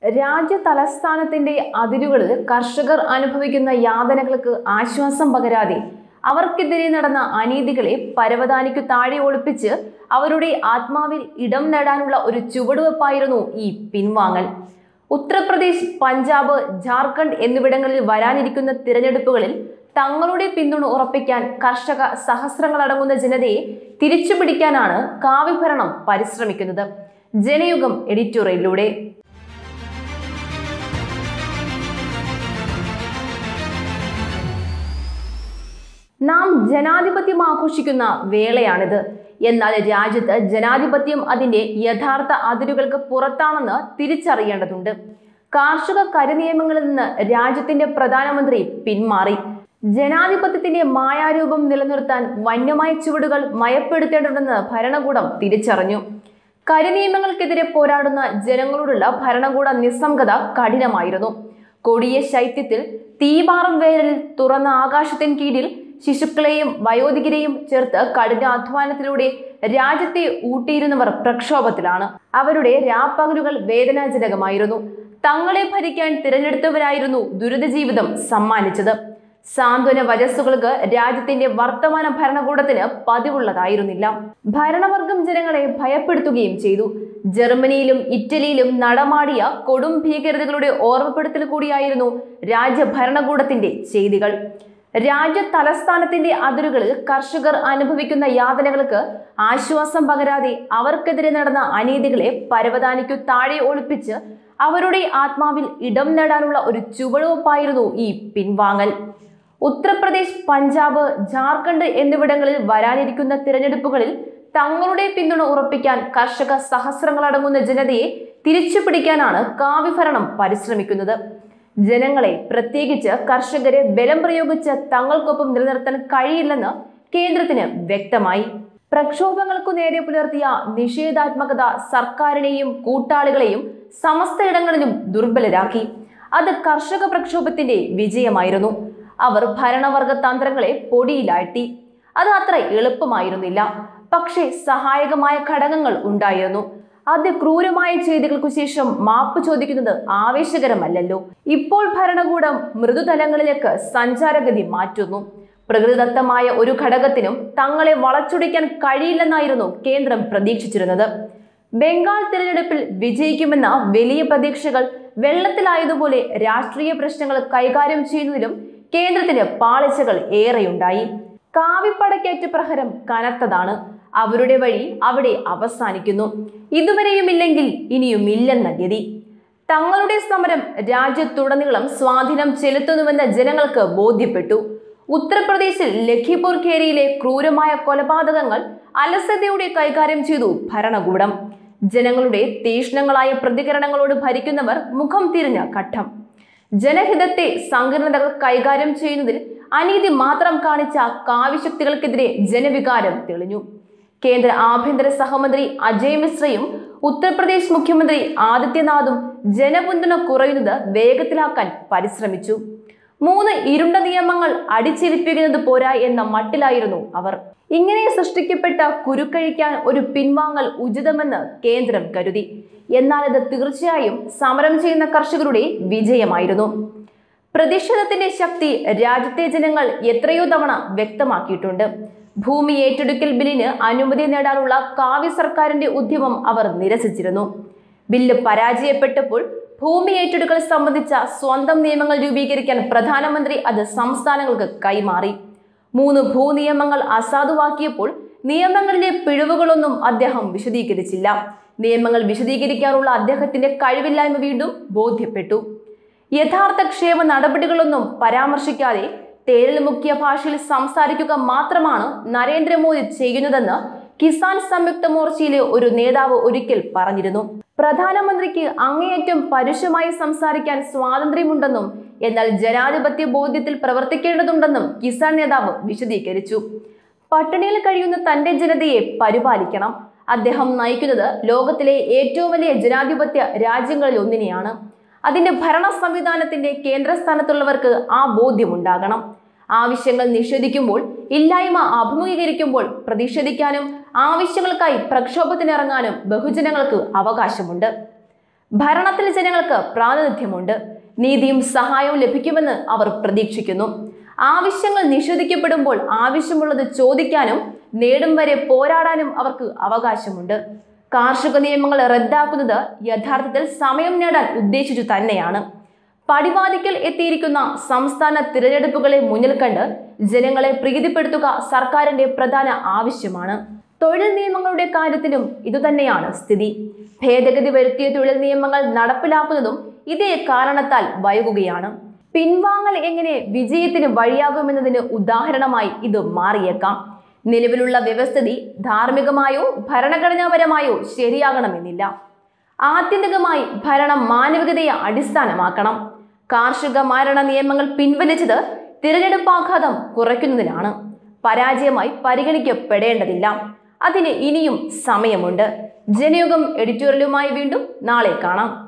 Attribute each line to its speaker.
Speaker 1: രാജ്യ തലസ്ഥാനത്തിന്റെ അതിരുകളിൽ കർഷകർ അനുഭവിക്കുന്ന യാതനകൾക്ക് ആശ്വാസം പകരാതെ അവർക്കെതിരെ നടന്ന അനീതികളെ പരവതാനിക്കു താഴെ ഒളിപ്പിച്ച് അവരുടെ ആത്മാവിൽ ഇടം നേടാനുള്ള ഒരു ചുവടുവെപ്പായിരുന്നു ഈ പിൻവാങ്ങൽ ഉത്തർപ്രദേശ് പഞ്ചാബ് ജാർഖണ്ഡ് എന്നിവിടങ്ങളിൽ വരാനിരിക്കുന്ന തിരഞ്ഞെടുപ്പുകളിൽ തങ്ങളുടെ പിന്തുണ ഉറപ്പിക്കാൻ കർഷക സഹസ്രങ്ങളടങ്ങുന്ന ജനതയെ തിരിച്ചുപിടിക്കാനാണ് കാവ്യഭരണം പരിശ്രമിക്കുന്നത് ജനയുഗം എഡിറ്റോറിയലിലൂടെ നാം ജനാധിപത്യം ആഘോഷിക്കുന്ന വേളയാണിത് എന്നാൽ രാജ്യത്ത് ജനാധിപത്യം അതിന്റെ യഥാർത്ഥ അതിരുകൾക്ക് പുറത്താണെന്ന് തിരിച്ചറിയേണ്ടതുണ്ട് കാർഷിക കരിനിയമങ്ങളിൽ നിന്ന് രാജ്യത്തിന്റെ പ്രധാനമന്ത്രി പിന്മാറി ജനാധിപത്യത്തിന്റെ മായാരൂപം നിലനിർത്താൻ വന്യമായ ചുവടുകൾ മയപ്പെടുത്തേണ്ടതുണ്ടെന്ന് ഭരണകൂടം തിരിച്ചറിഞ്ഞു കരിനിയമങ്ങൾക്കെതിരെ പോരാടുന്ന ജനങ്ങളോടുള്ള ഭരണകൂട നിസ്സംഗത കഠിനമായിരുന്നു കൊടിയ ശൈത്യത്തിൽ തീപാറും വേനലിൽ തുറന്ന ആകാശത്തിൻ കീഴിൽ ശിശുക്കളെയും വയോധികരെയും ചേർത്ത് കഠിന അധ്വാനത്തിലൂടെ രാജ്യത്തെ ഊട്ടിയിരുന്നവർ പ്രക്ഷോഭത്തിലാണ് അവരുടെ രാപ്പകലുകൾ വേദനാജനകമായിരുന്നു തങ്ങളെ ഭരിക്കാൻ തിരഞ്ഞെടുത്തവരായിരുന്നു ദുരിത ജീവിതം സമ്മാനിച്ചത് സാന്ത്വന വജസ്സുകൾക്ക് രാജ്യത്തിന്റെ വർത്തമാന ഭരണകൂടത്തിന് പതിവുള്ളതായിരുന്നില്ല ഭരണവർഗം ജനങ്ങളെ ഭയപ്പെടുത്തുകയും ചെയ്തു ജർമ്മനിയിലും ഇറ്റലിയിലും നടമാടിയ കൊടും ഭീകരതകളുടെ ഓർമ്മപ്പെടുത്തൽ കൂടിയായിരുന്നു രാജ്യ ഭരണകൂടത്തിന്റെ ചെയ്തികൾ രാജ്യ തലസ്ഥാനത്തിന്റെ അതിരുകളിൽ കർഷകർ അനുഭവിക്കുന്ന യാതനകൾക്ക് ആശ്വാസം പകരാതെ അവർക്കെതിരെ നടന്ന അനീതികളെ പരവതാനിക്കു താഴെ ഒളിപ്പിച്ച് അവരുടെ ആത്മാവിൽ ഇടം നേടാനുള്ള ഒരു ചുവടുവെപ്പായിരുന്നു ഈ പിൻവാങ്ങൽ ഉത്തർപ്രദേശ് പഞ്ചാബ് ജാർഖണ്ഡ് എന്നിവിടങ്ങളിൽ വരാനിരിക്കുന്ന തിരഞ്ഞെടുപ്പുകളിൽ തങ്ങളുടെ പിന്തുണ ഉറപ്പിക്കാൻ കർഷക സഹസ്രങ്ങളടങ്ങുന്ന ജനതയെ തിരിച്ചുപിടിക്കാനാണ് കാവ്യഭരണം പരിശ്രമിക്കുന്നത് ജനങ്ങളെ പ്രത്യേകിച്ച് കർഷകരെ ബലം പ്രയോഗിച്ച് തങ്ങൾക്കൊപ്പം നിലനിർത്താൻ കഴിയില്ലെന്ന് കേന്ദ്രത്തിന് വ്യക്തമായി പ്രക്ഷോഭങ്ങൾക്കു നേരെ പുലർത്തിയ നിഷേധാത്മകത സർക്കാരിനെയും കൂട്ടാളികളെയും സമസ്തയിടങ്ങളിലും ദുർബലരാക്കി അത് കർഷക പ്രക്ഷോഭത്തിന്റെ വിജയമായിരുന്നു അവർ ഭരണവർഗ തന്ത്രങ്ങളെ പൊടിയിലാഴ്ത്തി അത് അത്ര എളുപ്പമായിരുന്നില്ല പക്ഷേ സഹായകമായ ഘടകങ്ങൾ ഉണ്ടായിരുന്നു അതിക്രൂരമായ ചെയ്തികൾക്കു ശേഷം മാപ്പ് ചോദിക്കുന്നത് ആവേശകരമല്ലല്ലോ ഇപ്പോൾ ഭരണകൂടം മൃദുതലങ്ങളിലേക്ക് സഞ്ചാരഗതി മാറ്റുന്നു പ്രകൃതിദത്തമായ ഒരു ഘടകത്തിനും തങ്ങളെ വളച്ചൊടിക്കാൻ കഴിയില്ലെന്നായിരുന്നു കേന്ദ്രം പ്രതീക്ഷിച്ചിരുന്നത് ബംഗാൾ തിരഞ്ഞെടുപ്പിൽ വിജയിക്കുമെന്ന വലിയ പ്രതീക്ഷകൾ വെള്ളത്തിലായതുപോലെ രാഷ്ട്രീയ പ്രശ്നങ്ങൾ കൈകാര്യം ചെയ്യുന്നതിലും കേന്ദ്രത്തിന് പാളിച്ചകൾ ഏറെയുണ്ടായി കാവിപ്പടക്കേറ്റ പ്രഹരം കനത്തതാണ് അവരുടെ വഴി അവിടെ അവസാനിക്കുന്നു ഇതുവരെയും ഇല്ലെങ്കിൽ ഇനിയും ഇല്ലെന്ന ഗതി തങ്ങളുടെ സമരം രാജ്യത്തുടനീളം സ്വാധീനം ചെലുത്തുന്നുവെന്ന് ജനങ്ങൾക്ക് ബോധ്യപ്പെട്ടു ഉത്തർപ്രദേശിൽ ലഖിപൂർ ഖേരിയിലെ ക്രൂരമായ കൊലപാതകങ്ങൾ അലസതയോടെ കൈകാര്യം ചെയ്തു ഭരണകൂടം ജനങ്ങളുടെ തീഷ്ണങ്ങളായ പ്രതികരണങ്ങളോട് ഭരിക്കുന്നവർ മുഖം തിരിഞ്ഞ ഘട്ടം ജനഹിതത്തെ സങ്കീർണതകൾ കൈകാര്യം ചെയ്യുന്നതിൽ അനീതി മാത്രം കാണിച്ച കാവ്യശക്തികൾക്കെതിരെ ജനവികാരം തെളിഞ്ഞു കേന്ദ്ര ആഭ്യന്തര സഹമന്ത്രി അജയ് മിശ്രയും ഉത്തർപ്രദേശ് മുഖ്യമന്ത്രി ആദിത്യനാഥും ജനപിന്തുണ കുറയുന്നത് വേഗത്തിലാക്കാൻ പരിശ്രമിച്ചു മൂന്ന് ഇരുണ്ട നിയമങ്ങൾ അടിച്ചേൽപ്പിക്കുന്നത് പോരാ എന്ന മട്ടിലായിരുന്നു അവർ ഇങ്ങനെ സൃഷ്ടിക്കപ്പെട്ട കുരുക്കഴിക്കാൻ ഒരു പിൻവാങ്ങൽ ഉചിതമെന്ന് കേന്ദ്രം കരുതി എന്നാൽ ഇത് തീർച്ചയായും സമരം ചെയ്യുന്ന കർഷകരുടെ വിജയമായിരുന്നു പ്രതിഷേധത്തിന്റെ ശക്തി രാജ്യത്തെ ജനങ്ങൾ എത്രയോ തവണ വ്യക്തമാക്കിയിട്ടുണ്ട് ഭൂമി ഏറ്റെടുക്കൽ ബില്ലിന് അനുമതി നേടാനുള്ള കാവ്യ സർക്കാരിന്റെ ഉദ്യമം അവർ നിരസിച്ചിരുന്നു ബില്ല് പരാജയപ്പെട്ടപ്പോൾ ഭൂമി ഏറ്റെടുക്കൽ സംബന്ധിച്ച സ്വന്തം നിയമങ്ങൾ രൂപീകരിക്കാൻ പ്രധാനമന്ത്രി അത് സംസ്ഥാനങ്ങൾക്ക് കൈമാറി മൂന്ന് ഭൂനിയമങ്ങൾ അസാധുവാക്കിയപ്പോൾ നിയമങ്ങളിലെ പിഴവുകളൊന്നും അദ്ദേഹം വിശദീകരിച്ചില്ല നിയമങ്ങൾ വിശദീകരിക്കാനുള്ള അദ്ദേഹത്തിന്റെ കഴിവില്ലായ്മ വീണ്ടും ബോധ്യപ്പെട്ടു യഥാർത്ഥ ക്ഷേമ നടപടികളൊന്നും പരാമർശിക്കാതെ തേരിൽ മുഖ്യ ഭാഷയിൽ സംസാരിക്കുക മാത്രമാണ് നരേന്ദ്രമോദി ചെയ്യുന്നതെന്ന് കിസാൻ സംയുക്ത മോർച്ചയിലെ ഒരു നേതാവ് ഒരിക്കൽ പറഞ്ഞിരുന്നു പ്രധാനമന്ത്രിക്ക് അങ്ങേയറ്റം പരുഷമായി സംസാരിക്കാൻ സ്വാതന്ത്ര്യമുണ്ടെന്നും എന്നാൽ ജനാധിപത്യ ബോധ്യത്തിൽ പ്രവർത്തിക്കേണ്ടതുണ്ടെന്നും കിസാൻ നേതാവ് വിശദീകരിച്ചു പട്ടിണിയിൽ കഴിയുന്ന തന്റെ ജനതയെ പരിപാലിക്കണം അദ്ദേഹം നയിക്കുന്നത് ലോകത്തിലെ ഏറ്റവും വലിയ ജനാധിപത്യ രാജ്യങ്ങളിൽ ഒന്നിനെയാണ് അതിന്റെ ഭരണ സംവിധാനത്തിന്റെ കേന്ദ്രസ്ഥാനത്തുള്ളവർക്ക് ആ ബോധ്യമുണ്ടാകണം ആവശ്യങ്ങൾ നിഷേധിക്കുമ്പോൾ ഇല്ലായ്മ അഭിമുഖീകരിക്കുമ്പോൾ പ്രതിഷേധിക്കാനും ആവശ്യങ്ങൾക്കായി പ്രക്ഷോഭത്തിനിറങ്ങാനും ബഹുജനങ്ങൾക്ക് അവകാശമുണ്ട് ഭരണത്തിൽ ജനങ്ങൾക്ക് പ്രാതിനിധ്യമുണ്ട് നീതിയും സഹായവും ലഭിക്കുമെന്ന് അവർ പ്രതീക്ഷിക്കുന്നു ആവശ്യങ്ങൾ നിഷേധിക്കപ്പെടുമ്പോൾ ആവശ്യമുള്ളത് ചോദിക്കാനും നേടും വരെ പോരാടാനും അവർക്ക് അവകാശമുണ്ട് കാർഷിക നിയമങ്ങൾ റദ്ദാക്കുന്നത് യഥാർത്ഥത്തിൽ സമയം നേടാൻ ഉദ്ദേശിച്ചു തന്നെയാണ് പടിവാതിക്കൽ എത്തിയിരിക്കുന്ന സംസ്ഥാന തിരഞ്ഞെടുപ്പുകളെ മുന്നിൽ കണ്ട് ജനങ്ങളെ പ്രീതിപ്പെടുത്തുക സർക്കാരിന്റെ പ്രധാന ആവശ്യമാണ് തൊഴിൽ നിയമങ്ങളുടെ കാര്യത്തിലും ഇതുതന്നെയാണ് സ്ഥിതി ഭേദഗതി വരുത്തിയ തൊഴിൽ നിയമങ്ങൾ നടപ്പിലാക്കുന്നതും ഇതേ കാരണത്താൽ വൈകുകയാണ് പിൻവാങ്ങൽ എങ്ങനെ വിജയത്തിന് വഴിയാകുമെന്നതിന് ഉദാഹരണമായി ഇത് മാറിയേക്കാം നിലവിലുള്ള വ്യവസ്ഥിതി ധാർമ്മികമായോ ഭരണഘടനാപരമായോ ശരിയാകണമെന്നില്ല ആത്യന്തികമായി ഭരണം മാനവികതയെ അടിസ്ഥാനമാക്കണം കാർഷിക മാരണ നിയമങ്ങൾ പിൻവലിച്ചത് തിരഞ്ഞെടുപ്പാഘാതം കുറയ്ക്കുന്നതിനാണ് പരാജയമായി പരിഗണിക്കപ്പെടേണ്ടതില്ല അതിന് ഇനിയും സമയമുണ്ട് ജനയുഗം എഡിറ്റോറിയലുമായി വീണ്ടും നാളെ കാണാം